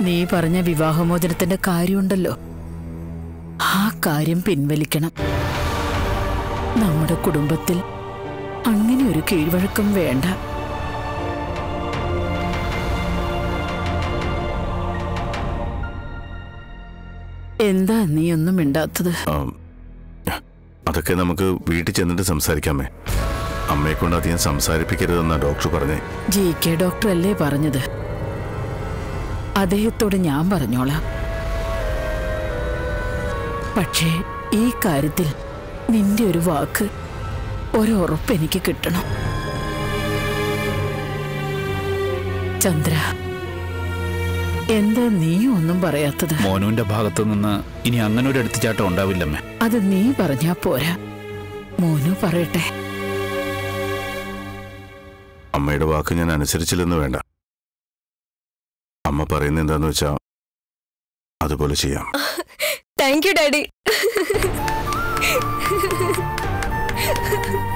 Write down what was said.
നീ പറഞ്ഞ വിവാഹമോചനത്തിന്റെ കാര്യമുണ്ടല്ലോ ആ കാര്യം പിൻവലിക്കണം നമ്മുടെ കുടുംബത്തിൽ അങ്ങനെ ഒരു കീഴ്വഴക്കം വേണ്ട എന്താ നീ ഒന്നും മിണ്ടാത്തത് ആം, അതൊക്കെ നമുക്ക് വീട്ടിൽ ചെന്നിട്ട് സംസാരിക്കാമേ അമ്മയെ കൊണ്ട് അധികം സംസാരിപ്പിക്കരുതെന്നാ ഡോക്ടർ പറഞ്ഞേ ജി കെ ഡോക്ടർ അല്ലേ പറഞ്ഞത് അദ്ദേഹത്തോട് ഞാൻ പറഞ്ഞോളാം പക്ഷേ ഈ കാര്യത്തിൽ നിന്റെ ഒരു വാക്ക് ഒരുറപ്പ് എനിക്ക് കിട്ടണം ചന്ദ്ര എന്താ നീയും ഒന്നും പറയാത്തത് മോനുവിന്റെ ഭാഗത്തു നിന്ന് ഇനി അങ്ങനെ ഒരു എടുത്തുചാട്ടം ഉണ്ടാവില്ലമ്മേ അത് നീ പറഞ്ഞാ പോരാ മോനു പറയട്ടെ അമ്മയുടെ വാക്ക് ഞാൻ അനുസരിച്ചില്ലെന്ന് വേണ്ട അമ്മ പറയുന്നത് എന്താന്ന് വെച്ചാ അതുപോലെ ചെയ്യാം താങ്ക് യു ഡാഡി